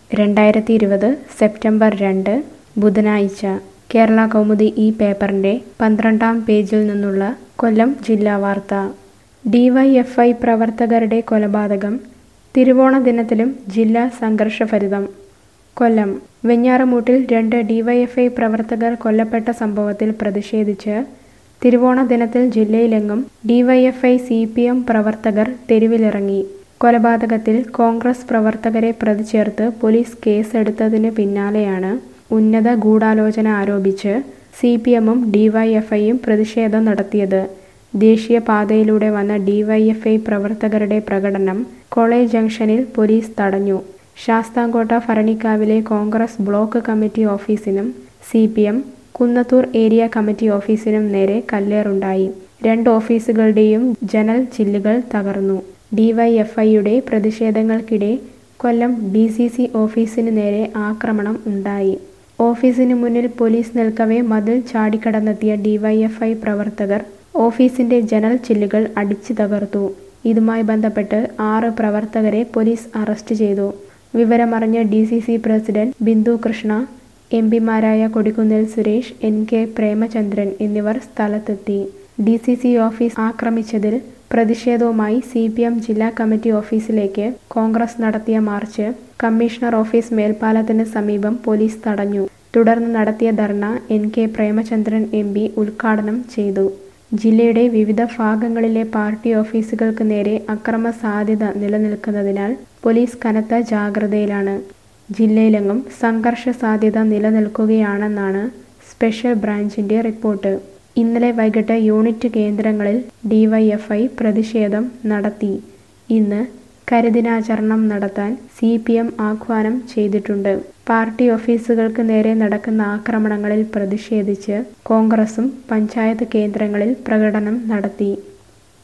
രണ്ടായിരത്തി ഇരുപത് സെപ്റ്റംബർ രണ്ട് ബുധനാഴ്ച കേരള കൗമുദി ഈ പേപ്പറിൻ്റെ പന്ത്രണ്ടാം പേജിൽ നിന്നുള്ള കൊല്ലം ജില്ലാ വാർത്ത ഡിവൈഎഫ്ഐ പ്രവർത്തകരുടെ കൊലപാതകം തിരുവോണ ദിനത്തിലും ജില്ലാ സംഘർഷഭരിതം കൊല്ലം വെഞ്ഞാറമൂട്ടിൽ രണ്ട് ഡിവൈഎഫ്ഐ പ്രവർത്തകർ കൊല്ലപ്പെട്ട സംഭവത്തിൽ പ്രതിഷേധിച്ച് തിരുവോണ ദിനത്തിൽ ജില്ലയിലെങ്ങും ഡിവൈഎഫ്ഐ സി പി എം പ്രവർത്തകർ തെരുവിലിറങ്ങി കൊലപാതകത്തിൽ കോൺഗ്രസ് പ്രവർത്തകരെ പ്രതി ചേർത്ത് പോലീസ് കേസെടുത്തതിന് പിന്നാലെയാണ് ഉന്നത ഗൂഢാലോചന ആരോപിച്ച് സി പി എമ്മും ഡിവൈഎഫ്ഐയും പ്രതിഷേധം നടത്തിയത് ദേശീയപാതയിലൂടെ വന്ന ഡിവൈഎഫ്ഐ പ്രവർത്തകരുടെ പ്രകടനം കോളേജ് ജംഗ്ഷനിൽ പോലീസ് തടഞ്ഞു ശാസ്താംകോട്ട ഭരണിക്കാവിലെ കോൺഗ്രസ് ബ്ലോക്ക് കമ്മിറ്റി ഓഫീസിനും C P M Kunnathur area committee ഓഫീസിനും നേരെ കല്ലേറുണ്ടായി രണ്ട് ഓഫീസുകളുടെയും ജനൽ ചില്ലുകൾ തകർന്നു ഡിവൈഎഫ്ഐയുടെ പ്രതിഷേധങ്ങൾക്കിടെ കൊല്ലം ഡി സി സി ഓഫീസിന് നേരെ ആക്രമണം ഉണ്ടായി ഓഫീസിന് മുന്നിൽ പോലീസ് നിൽക്കവേ മതിൽ ചാടിക്കടന്നെത്തിയ ഡിവൈഎഫ്ഐ പ്രവർത്തകർ ഓഫീസിന്റെ ജനൽ ചില്ലുകൾ അടിച്ചു തകർത്തു ഇതുമായി ബന്ധപ്പെട്ട് ആറ് പ്രവർത്തകരെ പോലീസ് അറസ്റ്റ് ചെയ്തു വിവരമറിഞ്ഞ D C C president Bindu Krishna M പിമാരായ കൊടിക്കുന്നിൽ സുരേഷ് എൻ കെ പ്രേമചന്ദ്രൻ എന്നിവർ സ്ഥലത്തെത്തി ഡി സി സി ഓഫീസ് ആക്രമിച്ചതിൽ പ്രതിഷേധവുമായി സി പി എം ജില്ലാ കമ്മിറ്റി ഓഫീസിലേക്ക് കോൺഗ്രസ് നടത്തിയ മാർച്ച് കമ്മീഷണർ ഓഫീസ് മേൽപ്പാലത്തിന് സമീപം പോലീസ് തടഞ്ഞു തുടർന്ന് നടത്തിയ dharna N K Premachandran M P ഉദ്ഘാടനം ചെയ്തു ജില്ലയുടെ വിവിധ ഭാഗങ്ങളിലെ പാർട്ടി ഓഫീസുകൾക്ക് നേരെ അക്രമ സാധ്യത നിലനിൽക്കുന്നതിനാൽ പോലീസ് കനത്ത ജാഗ്രതയിലാണ് ജില്ലയിലെങ്ങും സംഘർഷ സാധ്യത നിലനിൽക്കുകയാണെന്നാണ് സ്പെഷ്യൽ ബ്രാഞ്ചിന്റെ റിപ്പോർട്ട് ഇന്നലെ വൈകിട്ട് യൂണിറ്റ് കേന്ദ്രങ്ങളിൽ ഡിവൈഎഫ്ഐ പ്രതിഷേധം നടത്തി ഇന്ന് കരിദിനാചരണം നടത്താൻ സി പി എം ആഹ്വാനം ചെയ്തിട്ടുണ്ട് പാർട്ടി ഓഫീസുകൾക്ക് നേരെ നടക്കുന്ന ആക്രമണങ്ങളിൽ പ്രതിഷേധിച്ച് കോൺഗ്രസും പഞ്ചായത്ത് കേന്ദ്രങ്ങളിൽ പ്രകടനം നടത്തി